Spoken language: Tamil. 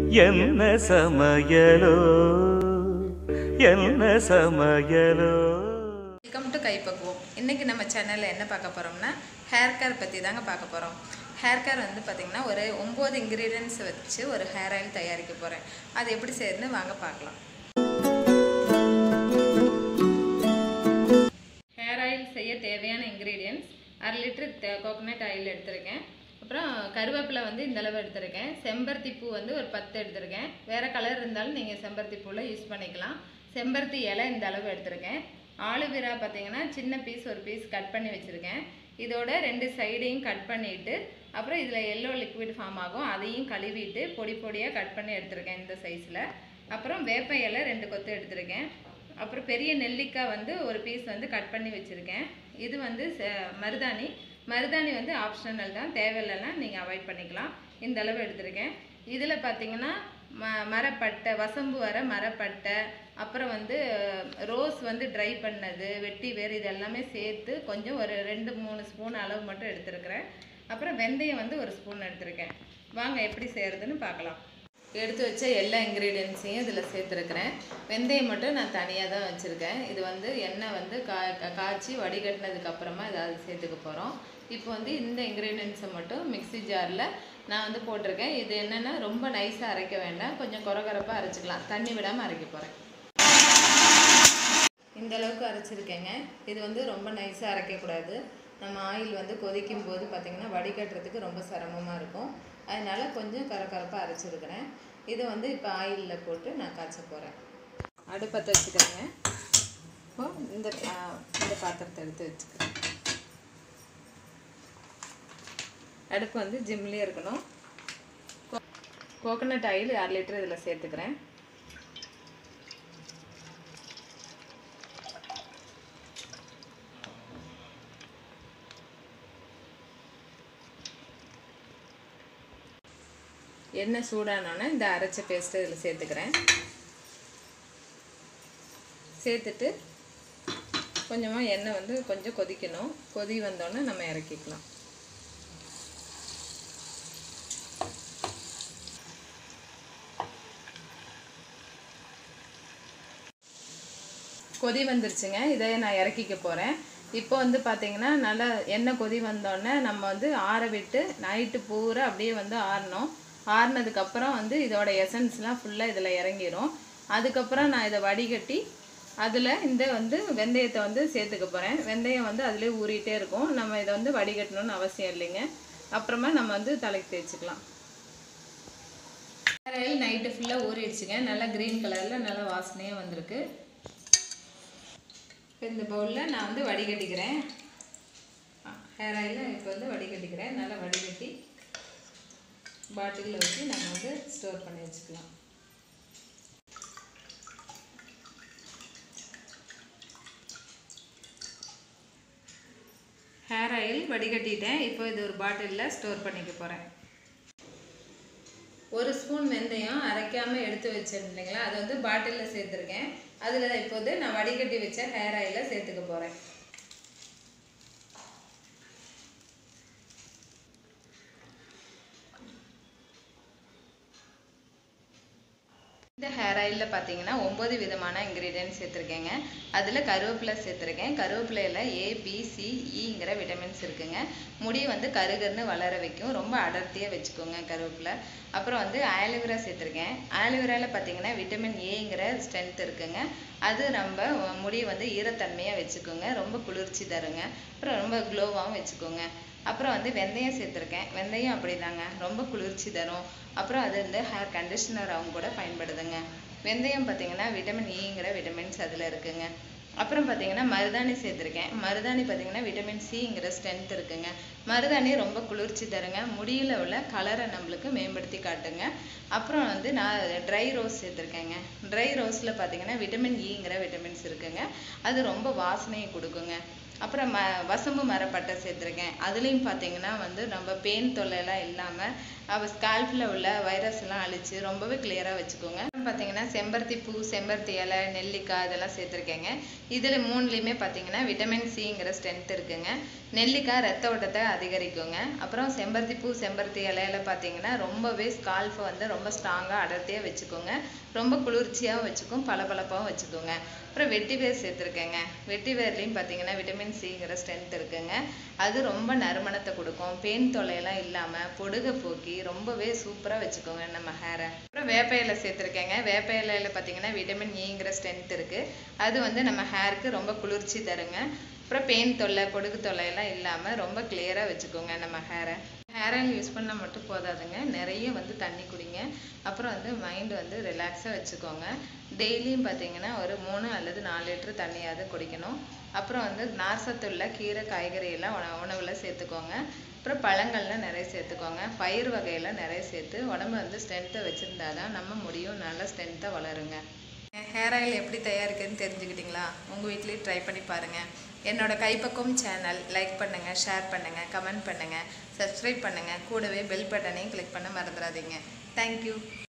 என்ன சமையலோ என்ன சமையலோ வெல்கம் டு கைப்பக்குவோம் இன்றைக்கி நம்ம சேனலில் என்ன பார்க்க போகிறோம்னா ஹேர் கேர் பற்றி தாங்க பார்க்க போகிறோம் ஹேர் கேர் வந்து பார்த்திங்கன்னா ஒரு ஒம்பது இன்க்ரீடியன்ஸ் வச்சு ஒரு ஹேர் ஆயில் தயாரிக்க போகிறேன் அது எப்படி செய்யறதுன்னு வாங்க பார்க்கலாம் ஹேர் ஆயில் செய்ய தேவையான இன்க்ரீடியன்ஸ் அரை லிட்டர் கோகோனட் ஆயில் எடுத்திருக்கேன் அப்புறம் கருவேப்பிலை வந்து இந்த அளவு எடுத்திருக்கேன் செம்பருத்தி பூ வந்து ஒரு பத்து எடுத்திருக்கேன் வேறு கலர் இருந்தாலும் நீங்கள் செம்பருத்தி பூவில் யூஸ் பண்ணிக்கலாம் செம்பருத்தி இலை இந்த அளவு எடுத்திருக்கேன் ஆலுவிரா பார்த்தீங்கன்னா சின்ன பீஸ் ஒரு பீஸ் கட் பண்ணி வச்சுருக்கேன் இதோட ரெண்டு சைடையும் கட் பண்ணிவிட்டு அப்புறம் இதில் எல்லோ லிக்விட் ஃபார்ம் ஆகும் அதையும் கழுவிட்டு பொடி பொடியாக கட் பண்ணி எடுத்திருக்கேன் இந்த சைஸில் அப்புறம் வேப்ப இலை ரெண்டு கொத்து எடுத்திருக்கேன் அப்புறம் பெரிய நெல்லிக்காய் வந்து ஒரு பீஸ் வந்து கட் பண்ணி வச்சுருக்கேன் இது வந்து ச- மருதாணி மருதாணி வந்து ஆப்ஷனல் தான் தேவையில்லைன்னா நீங்கள் அவாய்ட் பண்ணிக்கலாம் இந்த அளவு எடுத்திருக்கேன் இதில் பார்த்தீங்கன்னா ம மரப்பட்டை வசம்பு வர மரப்பட்டை அப்புறம் வந்து ரோஸ் வந்து ட்ரை பண்ணது வெட்டி வேறு இது எல்லாமே சேர்த்து கொஞ்சம் ஒரு ரெண்டு மூணு ஸ்பூன் அளவு மட்டும் எடுத்திருக்கிறேன் அப்புறம் வெந்தயம் வந்து ஒரு ஸ்பூன் எடுத்திருக்கேன் வாங்க எப்படி செய்கிறதுன்னு பார்க்கலாம் எடுத்து வச்ச எல்லா இன்க்ரீடியன்ஸையும் இதில் சேர்த்துருக்கிறேன் வெந்தயம் மட்டும் நான் தனியாக தான் வச்சுருக்கேன் இது வந்து எண்ணெய் வந்து கா கா- காய்ச்சி வடிகட்டினதுக்கு அப்புறமா ஏதாவது சேர்த்துக்க போகிறோம் இப்போ வந்து இந்த இன்க்ரீடியன்ஸை மட்டும் மிக்ஸி ஜாரில் நான் வந்து போட்டிருக்கேன் இது என்னென்னா ரொம்ப நைஸாக அரைக்க வேண்டாம் கொஞ்சம் குறகுறப்பாக அரைச்சிக்கலாம் தண்ணி விடாமல் அரைக்க போகிறேன் இந்த அளவுக்கு அரைச்சிருக்கேங்க இது வந்து ரொம்ப நைஸாக அரைக்கக்கூடாது நம்ம ஆயில் வந்து கொதிக்கும் போது பார்த்திங்கன்னா வடிகட்டுறதுக்கு ரொம்ப சிரமமாக இருக்கும் அதனால் கொஞ்சம் கரகரப்பாக அரைச்சிருக்கிறேன் இதை வந்து இப்போ ஆயிலில் போட்டு நான் காய்ச்ச போகிறேன் அடுப்பத்தை வச்சுக்கிறேங்க இப்போ இந்த ஆ, இந்த பாத்திரத்தை எடுத்து வச்சுக்கிறேன் அடுப்பு வந்து ஜிம்லேயே இருக்கணும் கோகோனட் ஆயில் அரை லிட்டர் இதில் சேர்த்துக்கிறேன் எண்ணெய் சூடானோன்னே இந்த அரைச்ச பேஸ்ட்டை இதில் சேர்த்துக்கிறேன் சேர்த்துட்டு கொஞ்சமாக எண்ணெய் வந்து கொஞ்சம் கொதிக்கணும் கொதி வந்தோடனே நம்ம இறக்கிக்கலாம் கொதி வந்துருச்சுங்க இதை நான் இறக்கிக்க போகிறேன் இப்போ வந்து பார்த்தீங்கன்னா நல்லா எண்ணெய் கொதி வந்தோடனே நம்ம வந்து ஆற விட்டு நைட்டு பூரா அப்படியே வந்து ஆறணும் ஆறுனதுக்கப்புறம் வந்து இதோட எசன்ஸ்லாம் ஃபுல்லாக இதில் இறங்கிரும் அதுக்கப்புறம் நான் இதை வடிகட்டி அதில் இந்த வந்து வெந்தயத்தை வந்து சேர்த்துக்க போகிறேன் வெந்தயம் வந்து அதிலே ஊறிட்டே இருக்கும் நம்ம இதை வந்து வடிகட்டணும்னு அவசியம் இல்லைங்க அப்புறமா நம்ம வந்து தலைக்கு தேய்ச்சிக்கலாம் ஹேர் ஆயில் நைட்டு ஃபுல்லாக ஊறிடுச்சுங்க நல்லா க்ரீன் கலரில் நல்லா வாசனையாக வந்திருக்கு இப்போ இந்த பவுலில் நான் வந்து வடிகட்டிக்கிறேன் ஹேர் ஆயிலை இப்போ வந்து வடிகட்டிக்கிறேன் நல்லா வடிகட்டி பாட்டிலில் வச்சு நம்ம வந்து ஸ்டோர் பண்ணி வச்சுக்கலாம் ஹேர் ஆயில் வடிகட்டிட்டேன் இப்போ இது ஒரு பாட்டிலில் ஸ்டோர் பண்ணிக்க போகிறேன் ஒரு ஸ்பூன் வெந்தயம் அரைக்காமல் எடுத்து வச்சிருந்தீங்களா அதை வந்து பாட்டிலில் சேர்த்துருக்கேன் அதில் இப்போது நான் வடிகட்டி வச்ச ஹேர் ஆயிலை சேர்த்துக்க போகிறேன் இந்த ஹேர் ஆயிலில் பார்த்தீங்கன்னா ஒம்பது விதமான இன்க்ரீடியன்ட் சேர்த்துருக்கேங்க அதில் கருவேப்பிலை சேர்த்துருக்கேன் கருவேப்பிலையில் ஏ பி சி இங்கிற விட்டமின்ஸ் இருக்குங்க முடி வந்து கருகருன்னு வளர வைக்கும் ரொம்ப அடர்த்தியாக வச்சுக்கோங்க கருவேப்பிலை அப்புறம் வந்து ஆலோவேரா சேர்த்துருக்கேன் ஆலோவேராவில் பார்த்தீங்கன்னா விட்டமின் ஏங்கிற ஸ்ட்ரென்த் இருக்குங்க அது நம்ம முடியை வந்து ஈரத்தன்மையாக வச்சுக்கோங்க ரொம்ப குளிர்ச்சி தருங்க அப்புறம் ரொம்ப க்ளோவாகவும் வச்சுக்கோங்க அப்புறம் வந்து வெந்தயம் சேர்த்துருக்கேன் வெந்தயம் அப்படிதாங்க ரொம்ப குளிர்ச்சி தரும் அப்புறம் அது வந்து ஹேர் கண்டிஷனராகவும் கூட பயன்படுதுங்க வெந்தயம் பார்த்தீங்கன்னா விட்டமின் ஈங்கிற விட்டமின்ஸ் அதில் இருக்குங்க அப்புறம் பார்த்தீங்கன்னா மருதாணி சேர்த்துருக்கேன் மருதாணி பார்த்தீங்கன்னா விட்டமின் சிங்கிற ஸ்ட்ரென்த் இருக்குங்க மருதாணி ரொம்ப குளிர்ச்சி தருங்க முடியில உள்ள கலரை நம்மளுக்கு மேம்படுத்தி காட்டுங்க அப்புறம் வந்து நான் ட்ரை ரோஸ் சேர்த்துருக்கேங்க ட்ரை ரோஸில் பார்த்தீங்கன்னா விட்டமின் ஈங்கிற விட்டமின்ஸ் இருக்குங்க அது ரொம்ப வாசனையை கொடுக்குங்க அப்புறம் ம வசம்பு மரப்பட்டை சேர்த்துருக்கேன் அதுலேயும் பார்த்தீங்கன்னா வந்து நம்ம பேன் தொல்லையெல்லாம் இல்லாமல் அவள் ஸ்கால்ஃபில் உள்ள வைரஸ் எல்லாம் அழிச்சு ரொம்பவே கிளியராக வச்சுக்கோங்க பார்த்தீங்கன்னா செம்பருத்தி பூ செம்பருத்தி இலை நெல்லிக்காய் இதெல்லாம் சேர்த்துருக்கேங்க இதில் மூணுலேயுமே பார்த்தீங்கன்னா விட்டமின் சிங்கிற ஸ்ட்ரென்த் இருக்குங்க நெல்லிக்காய் ரத்த ஓட்டத்தை அதிகரிக்குங்க அப்புறம் செம்பருத்தி பூ செம்பருத்தி இலையில பார்த்தீங்கன்னா ரொம்பவே ஸ்கால்ஃபை வந்து ரொம்ப ஸ்ட்ராங்காக அடர்த்தியாக வச்சுக்கோங்க ரொம்ப குளிர்ச்சியாகவும் வச்சுக்கும் பளபளப்பாகவும் வச்சுக்கோங்க அப்புறம் வெட்டி வேர் சேர்த்துருக்கேங்க வெட்டி வேர்லேயும் பார்த்தீங்கன்னா விட்டமின் சிங்கிற ஸ்ட்ரென்த் இருக்குங்க அது ரொம்ப நறுமணத்தை கொடுக்கும் பேன் தொல்லையெல்லாம் இல்லாமல் பொடுகை போக்கி ரொம்பவே சூப்பராக வச்சுக்கோங்க நம்ம ஹேரை அப்புறம் வேப்ப இலை சேர்த்துருக்கேங்க வேப்ப இலையில பார்த்தீங்கன்னா விட்டமின் ஈங்கிற ஸ்ட்ரென்த் இருக்குது அது வந்து நம்ம ஹேருக்கு ரொம்ப குளிர்ச்சி தருங்க அப்புறம் பெயின் தொல்லை பொடுகு தொல்லை எல்லாம் இல்லாமல் ரொம்ப கிளியராக வச்சுக்கோங்க நம்ம ஹேரை ஹேர் ஆயில் யூஸ் பண்ணால் மட்டும் போதாதுங்க நிறைய வந்து தண்ணி குடிங்க அப்புறம் வந்து மைண்ட் வந்து ரிலாக்ஸாக வச்சுக்கோங்க டெய்லியும் பார்த்தீங்கன்னா ஒரு மூணு அல்லது நாலு லிட்டர் தண்ணியாவது குடிக்கணும் அப்புறம் வந்து நார்சத்துள்ள கீரை காய்கறி எல்லாம் உண உணவில் சேர்த்துக்கோங்க அப்புறம் பழங்கள்லாம் நிறைய சேர்த்துக்கோங்க பயிர் வகையெல்லாம் நிறைய சேர்த்து உடம்பு வந்து ஸ்ட்ரென்த்தை வச்சுருந்தா தான் நம்ம முடியும் நல்லா ஸ்ட்ரென்த்தாக வளருங்க ஹேர் ஆயில் எப்படி தயாரிக்குதுன்னு தெரிஞ்சுக்கிட்டீங்களா உங்கள் வீட்லேயும் ட்ரை பண்ணி பாருங்கள் என்னோட கைப்பக்கம் சேனல் லைக் பண்ணுங்கள் ஷேர் பண்ணுங்கள் கமெண்ட் பண்ணுங்கள் சப்ஸ்கிரைப் பண்ணுங்கள் கூடவே பெல் பட்டனையும் கிளிக் பண்ண மறந்துடாதீங்க தேங்க்யூ